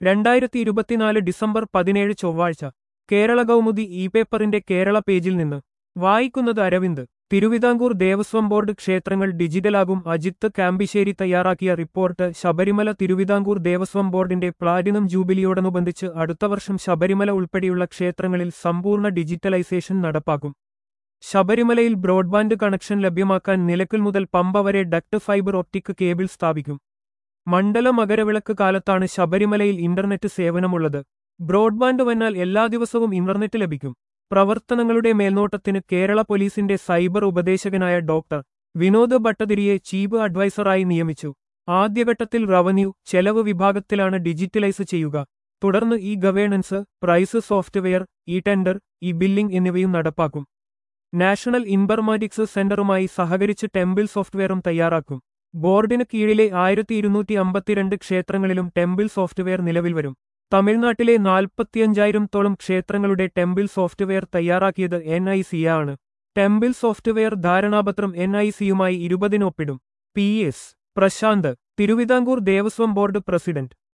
രണ്ടായിരത്തി ഇരുപത്തിനാല് ഡിസംബർ പതിനേഴ് ചൊവ്വാഴ്ച കേരള കൗമുദി ഇ പേപ്പറിന്റെ കേരള പേജിൽ നിന്ന് വായിക്കുന്നത് അരവിന്ദ് തിരുവിതാംകൂർ ദേവസ്വം ബോർഡ് ക്ഷേത്രങ്ങൾ ഡിജിറ്റലാകും അജിത്ത് കാമ്പിശ്ശേരി തയ്യാറാക്കിയ റിപ്പോർട്ട് ശബരിമല തിരുവിതാംകൂർ ദേവസ്വം ബോർഡിന്റെ പ്ലാറ്റിനം ജൂബിലിയോടനുബന്ധിച്ച് അടുത്ത വർഷം ശബരിമല ഉൾപ്പെടെയുള്ള ക്ഷേത്രങ്ങളിൽ സമ്പൂർണ്ണ ഡിജിറ്റലൈസേഷൻ നടപ്പാക്കും ശബരിമലയിൽ ബ്രോഡ്ബാൻഡ് കണക്ഷൻ ലഭ്യമാക്കാൻ നിലക്കൽ മുതൽ പമ്പ വരെ ഡക്ട് ഫൈബർ ഒപ്റ്റിക് കേബിൾ സ്ഥാപിക്കും മണ്ഡല മകരവിളക്ക് കാലത്താണ് ശബരിമലയിൽ ഇന്റർനെറ്റ് സേവനമുള്ളത് ബ്രോഡ്ബാൻഡ് വന്നാൽ എല്ലാ ദിവസവും ഇന്റർനെറ്റ് ലഭിക്കും പ്രവർത്തനങ്ങളുടെ മേൽനോട്ടത്തിന് കേരള പോലീസിന്റെ സൈബർ ഉപദേശകനായ ഡോക്ടർ വിനോദ് ഭട്ടതിരിയെ ചീഫ് അഡ്വൈസറായി നിയമിച്ചു ആദ്യഘട്ടത്തിൽ റവന്യൂ ചെലവ് വിഭാഗത്തിലാണ് ഡിജിറ്റലൈസ് ചെയ്യുക തുടർന്ന് e governance price software e tender e billing എന്നിവയും നടപ്പാക്കും നാഷണൽ ഇൻഫർമാറ്റിക്സ് സെന്ററുമായി സഹകരിച്ച് ടെമ്പിൾ സോഫ്റ്റ്വെയറും തയ്യാറാക്കും ബോർഡിന് കീഴിലെ ആയിരത്തി ഇരുന്നൂറ്റി അമ്പത്തിരണ്ട് ക്ഷേത്രങ്ങളിലും ടെമ്പിൾ സോഫ്റ്റ്വെയർ നിലവിൽ വരും തമിഴ്നാട്ടിലെ നാൽപ്പത്തിയഞ്ചായിരത്തോളം ക്ഷേത്രങ്ങളുടെ ടെമ്പിൾ സോഫ്റ്റ്വെയർ തയ്യാറാക്കിയത് എൻ ഐ സി ആണ് ടെമ്പിൾ സോഫ്റ്റ്വെയർ ധാരണാപത്രം എൻ ഐ സിയുമായി ഇരുപതിനൊപ്പിടും P S Prashanth Thiruvithamkoor Devaswom board president